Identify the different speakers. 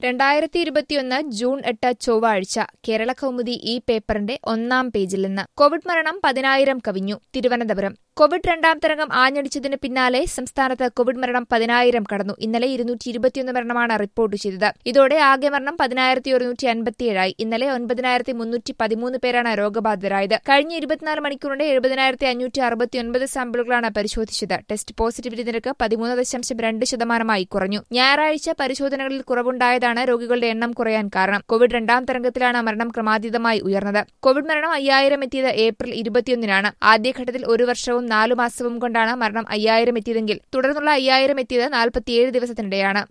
Speaker 1: രണ്ടായിരത്തി ഇരുപത്തിയൊന്ന് ജൂൺ എട്ട് ചൊവ്വാഴ്ച കേരള കൗമുദി ഈ പേപ്പറിന്റെ ഒന്നാം പേജിൽ നിന്ന് കോവിഡ് മരണം പതിനായിരം കവിഞ്ഞു തിരുവനന്തപുരം കോവിഡ് രണ്ടാം തരംഗം ആഞ്ഞടിച്ചതിന് പിന്നാലെ സംസ്ഥാനത്ത് കോവിഡ് മരണം പതിനായിരം കടന്നു ഇന്നലെ ഇരുന്നൂറ്റി ഇരുപത്തിയൊന്ന് മരണമാണ് റിപ്പോർട്ട് ചെയ്തത് ഇതോടെ ആകെ മരണം പതിനായിരത്തി ഒരുന്നൂറ്റി അൻപത്തിയേഴായി ഇന്നലെ ഒൻപതിനായിരത്തി മുന്നൂറ്റി പതിമൂന്ന് പേരാണ് രോഗബാധിതരായത് കഴിഞ്ഞ ഇരുപത്തിനാല് മണിക്കൂറിന്റെ എഴുപതിനായിരത്തി അഞ്ഞൂറ്റി അറുപത്തിയൊൻപത് സാമ്പിളുകളാണ് പരിശോധിച്ചത് ടെസ്റ്റ് പോസിറ്റിവിറ്റി നിരക്ക് പതിമൂന്ന് ദശാംശം രണ്ട് ശതമാനമായി കുറഞ്ഞു ഞായറാഴ്ച പരിശോധനകളിൽ കുറവുണ്ടായതാണ് രോഗികളുടെ എണ്ണം കുറയാൻ കാരണം കോവിഡ് രണ്ടാം തരംഗത്തിലാണ് മരണം ക്രമാതീതമായി ഉയർന്നത് കോവിഡ് മരണം അയ്യായിരം എത്തിയത് ഏപ്രിൽ ഇരുപത്തിയൊന്നിനാണ് ആദ്യഘട്ടത്തിൽ ഒരു വർഷവും നാലു മാസവും കൊണ്ടാണ് മരണം അയ്യായിരം എത്തിയതെങ്കിൽ തുടർന്നുള്ള അയ്യായിരം എത്തിയത് നാൽപ്പത്തിയേഴ് ദിവസത്തിനിടെയാണ്